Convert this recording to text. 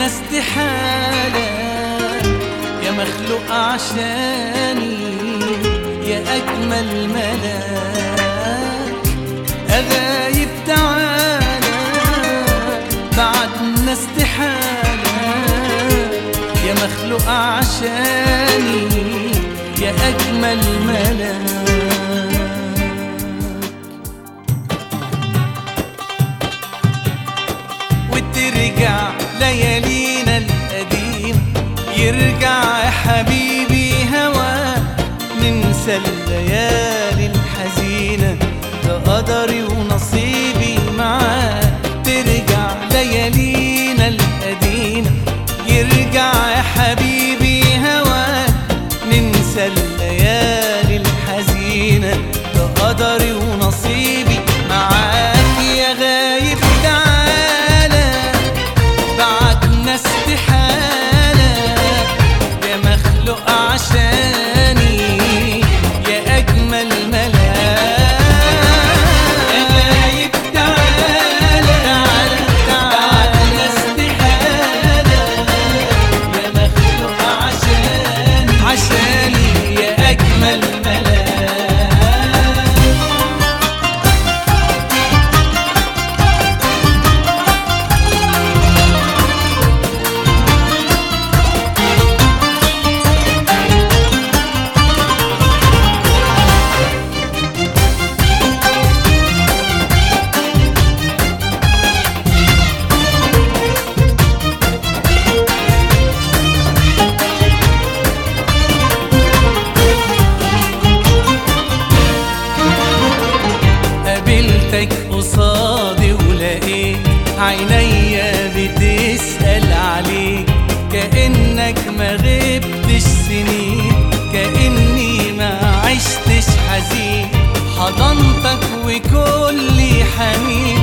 استحالة يا مخلوق عشاني يا أجمل ملاك أغايب تعالى بعدنا استحالة يا مخلوق عشاني يا أجمل ملاك وترجع ليالينا القديم يرجع يا حبيبي هوا ننسى الليالي الحزينة ده قدري ونصيبي معاك ترجع ليالينا القديمة يرجع يا حبيبي هوا ننسى الليالي الحزينة ده قدري ونصيبي معاك يا غايب تعالى بعدنا استحالة يا مخلوق عشاني يا أجمل ملاك يا غايب تعالى بعدنا استحالة يا مخلوق عشاني عشاني يا أجمل ملاك قابلتك قصادي ولقيت عينيا بتسأل عليك كأنك ما غبتش سنين كأني ما عشتش حزين حضنتك وكل حنين